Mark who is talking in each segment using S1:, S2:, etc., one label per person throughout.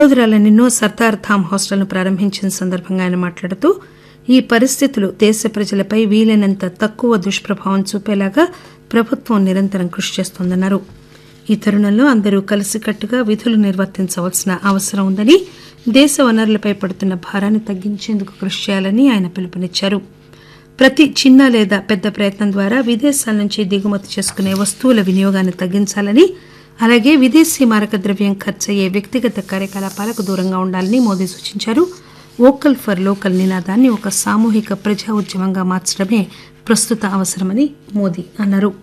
S1: వడోదరాలోని సర్దార్ ధామ్ హాస్టల్ను ప్రారంభించిన సందర్భంగా ఆయన మాట్లాడుతూ ఈ పరిస్థితులు దేశ ప్రజలపై వీలైనంత తక్కువ దుష్ప్రభావం చూపేలాగా ప్రభుత్వం నిరంతరం కృషి చేస్తోందన్నారు ఈ తరుణంలో అందరూ కలిసికట్టుగా విధులు నిర్వర్తించవలసిన అవసరం ఉందని దేశ వనరులపై పడుతున్న భారాన్ని తగ్గించేందుకు కృషి చేయాలని ఆయన పిలుపునిచ్చారు ప్రతి చిన్న లేదా పెద్ద ప్రయత్నం ద్వారా విదేశాల నుంచి దిగుమతి చేసుకునే వస్తువుల వినియోగాన్ని తగ్గించాలని అలాగే విదేశీ మారక ద్రవ్యం ఖర్చయ్యే వ్యక్తిగత కార్యకలాపాలకు దూరంగా ఉండాలని మోదీ సూచించారు వోకల్ ఫర్ లోకల్ నినాదాన్ని ఒక సామూహిక ప్రజా ఉద్యమంగా మార్చడమే ప్రస్తుత అవసరమని మోదీ అన్నారు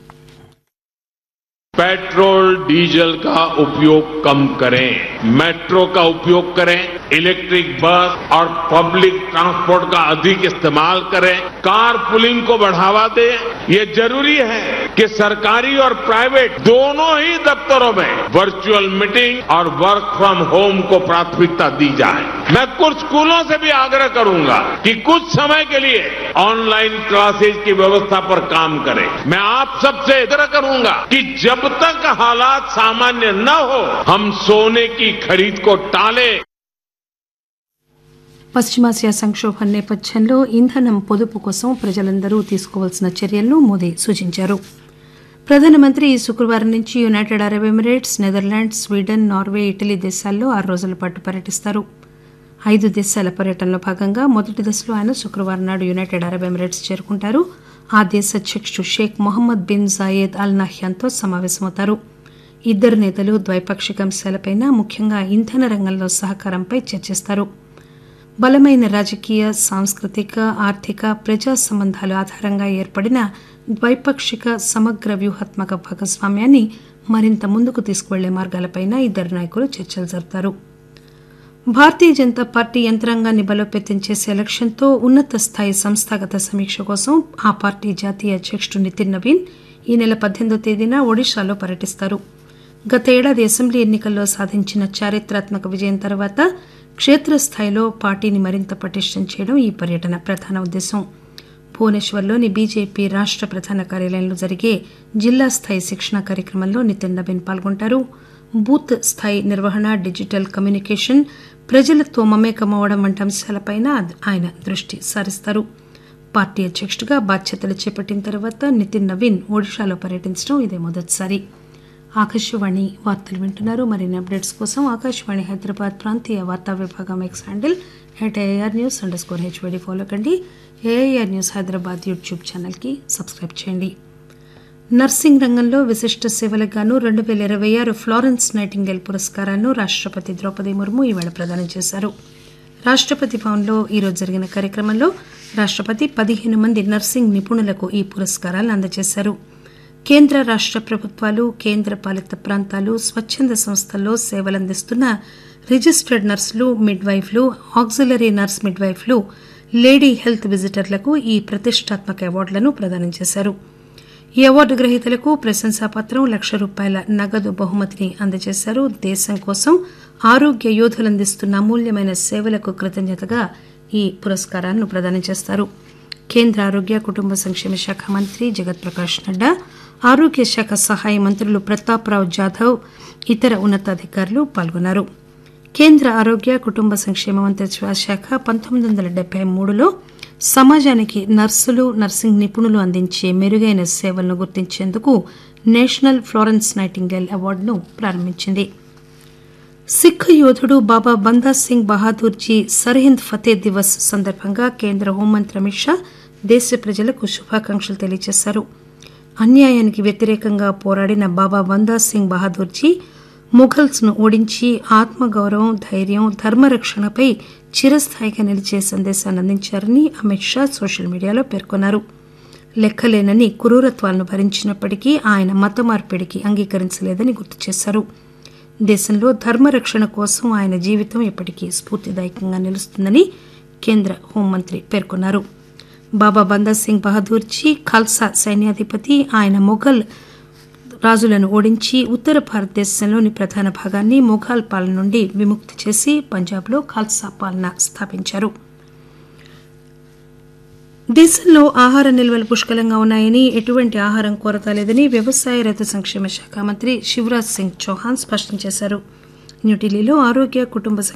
S2: पेट्रोल डीजल का उपयोग कम करें मेट्रो का उपयोग करें इलेक्ट्रिक बस और पब्लिक ट्रांसपोर्ट का अधिक इस्तेमाल करें कार पुलिंग को बढ़ावा दें ये जरूरी है कि सरकारी और प्राइवेट दोनों ही दफ्तरों में वर्चुअल मीटिंग और वर्क फ्रॉम होम को प्राथमिकता दी जाए मैं कुछ स्कूलों से भी आग्रह करूंगा कि कुछ समय के लिए ऑनलाइन क्लासेज की व्यवस्था पर काम करें मैं आप सबसे आग्रह करूंगा कि जब तक हालात सामान्य न हो हम सोने की खरीद को टालें
S1: పశ్చిమాసియా సంక్షోభం నేపథ్యంలో ఇంధనం పొదుపు కోసం ప్రజలందరూ తీసుకోవాల్సిన చర్యలను మోదీ సూచించారు ప్రధానమంత్రి ఈ శుక్రవారం నుంచి United Arab Emirates Netherlands Sweden Norway Italy దేశాల్లో ఆరు రోజుల పాటు పర్యటిస్తారు ఐదు దేశాల పర్యటనలో భాగంగా మొదటి దశలో ఆయన శుక్రవారం నాడు యునైటెడ్ అరబ్ ఎమిరేట్స్ చేరుకుంటారు ఆ దేశ అధ్యక్షుడు Sheikh Mohammed bin Zayed Al నహ్యాన్తో సమావేశమవుతారు ఇద్దరు నేతలు ద్వైపాక్షిక అంశాలపై ముఖ్యంగా ఇంధన రంగంలో సహకారంపై చర్చిస్తారు బలమైన రాజకీయ సాంస్కృతిక ఆర్థిక ప్రజా సంబంధాల ఆధారంగా ఏర్పడిన ద్వైపాక్షిక సమగ్ర వ్యూహాత్మక భాగస్వామ్యాన్ని మరింత ముందుకు తీసుకువెళ్లే మార్గాలపై ఇద్దరు నాయకులు చర్చలు జరుపుతారు భారతీయ జనతా పార్టీ యంత్రాంగాన్ని బలోపేతం చేసే లక్ష్యంతో ఉన్నత స్థాయి సంస్థాగత సమీక్ష కోసం ఆ పార్టీ జాతీయ అధ్యక్షుడు నితిన్ నవీన్ ఈ నెల పద్దెనిమిదో తేదీన ఒడిశాలో పర్యటిస్తారు గత ఏడాది అసెంబ్లీ ఎన్నికల్లో సాధించిన చారిత్రాత్మక విజయం తర్వాత క్షేత్రస్థాయిలో పార్టీని మరింత పటిష్టం చేయడం ఈ పర్యటన ప్రధాన ఉద్దేశం భువనేశ్వర్లోని బీజేపీ రాష్ట ప్రధాన కార్యాలయంలో జరిగే జిల్లా స్థాయి శిక్షణ కార్యక్రమంలో నితిన్ నవీన్ పాల్గొంటారు బూత్ స్థాయి నిర్వహణ డిజిటల్ కమ్యూనికేషన్ ప్రజలతో మమేకమవడం వంటి అంశాలపై ఆయన దృష్టి సారిస్తారు పార్టీ అధ్యక్షుడిగా బాధ్యతలు చేపట్టిన తర్వాత నితిన్ నవీన్ ఒడిశాలో పర్యటించడం ఇదే మొదటిసారి ఆకాశవాణి వార్తలు వింటున్నారు మరిన్ని అప్డేట్స్ కోసం ఆకాశవాణి హైదరాబాద్ ప్రాంతీయ వార్తా విభాగం X handle at AIR news underscore HYD follow కండి ఏఐఆర్ న్యూస్ హైదరాబాద్ యూట్యూబ్ ఛానల్కి సబ్స్క్రైబ్ చేయండి నర్సింగ్ రంగంలో విశిష్ట సేవలకు గాను రెండు పేల ఇరవై ఆరు ఫ్లారెన్స్ నైటింగేల్ పురస్కారాలను రాష్టపతి ద్రౌపది ముర్ము ఈవేళ ప్రదానం చేశారు రాష్టపతి భవన్లో ఈరోజు జరిగిన కార్యక్రమంలో రాష్టపతి పదిహేను మంది నర్సింగ్ నిపుణులకు ఈ పురస్కారాలను అందజేశారు కేంద్ర రాష్ట ప్రభుత్వాలు కేంద్ర పాలిత ప్రాంతాలు స్వచ్చంద సంస్థల్లో సేవలందిస్తున్న రిజిస్టర్డ్ నర్సులు మిడ్ వైఫ్లు ఆక్సిలరీ నర్స్ మిడ్ వైఫ్లు లేడీ హెల్త్ విజిటర్లకు ఈ ప్రతిష్టాత్మక అవార్డులను ప్రదానం చేశారు ఈ అవార్డు గ్రహీతలకు ప్రశంసాపత్రం లక్ష రూపాయల నగదు బహుమతిని అందజేశారు దేశం కోసం ఆరోగ్య యోధులు అందిస్తున్న అమూల్యమైన సేవలకు కృతజ్ఞతగా ఈ పురస్కారాలను ప్రదానం చేస్తారు కేంద్ర ఆరోగ్య కుటుంబ సంక్షేమ శాఖ మంత్రి జగత్ ప్రకాష్ నడ్డా ఆరోగ్య శాఖ సహాయ మంత్రులు ప్రతాప్రావు జాధవ్ ఇతర ఉన్నతాధికారులు పాల్గొన్నారు కేంద్ర ఆరోగ్య కుటుంబ సంక్షేమ మంత్రిత్వ శాఖ పంతొమ్మిది వందల డెబ్బై మూడులో సమాజానికి నర్సులు నర్సింగ్ నిపుణులు అందించే మెరుగైన సేవలను గుర్తించేందుకు నేషనల్ ఫ్లోరెన్స్ నైటింగేల్ అవార్డును ప్రారంభించింది సిక్ యోధుడు బాబా బందా సింగ్ బహాదూర్జీ సర్హింద్ ఫతే దివస్ సందర్భంగా కేంద్ర హోంమంత్రి అమిత్ షా దేశ ప్రజలకు శుభాకాంక్షలు తెలియజేశారు అన్యాయానికి వ్యతిరేకంగా పోరాడిన బాబా బందా సింగ్ బహాదూర్జీ ముఘల్స్ ను ఓడించి ఆత్మగౌరవం ధైర్యం ధర్మరక్షణపై చిరస్థాయిగా నిలిచే సందేశాన్ని అందించారని అమిత్ షా సోషల్ మీడియాలో పేర్కొన్నారు లెక్కలేనని క్రూరత్వాలను భరించినప్పటికీ ఆయన మత మార్పిడికి అంగీకరించలేదని గుర్తు చేశారు దేశంలో ధర్మరక్షణ కోసం ఆయన జీవితం ఎప్పటికీ స్ఫూర్తిదాయకంగా నిలుస్తుందని కేంద్ర హోంమంత్రి పేర్కొన్నారు బాబా బందా సింగ్ బహదూర్జీ ఖాల్సా సైన్యాధిపతి ఆయన మొఘల్ రాజులను ఓడించి ఉత్తర భారతదేశంలోని ప్రధాన భాగాన్ని మొఘాల్ పాలన నుండి విముక్తి చేసి పంజాబ్లో ఖాల్సా పాలన స్థాపించారు దేశంలో ఆహార నిల్వలు పుష్కలంగా ఉన్నాయని ఎటువంటి ఆహారం కొరత లేదని వ్యవసాయ రైతు సంక్షేమ శాఖ మంత్రి శివరాజ్ సింగ్ చౌహాన్ స్పష్టం చేశారు న్యూఢిల్లీలో ఆరోగ్య కుటుంబ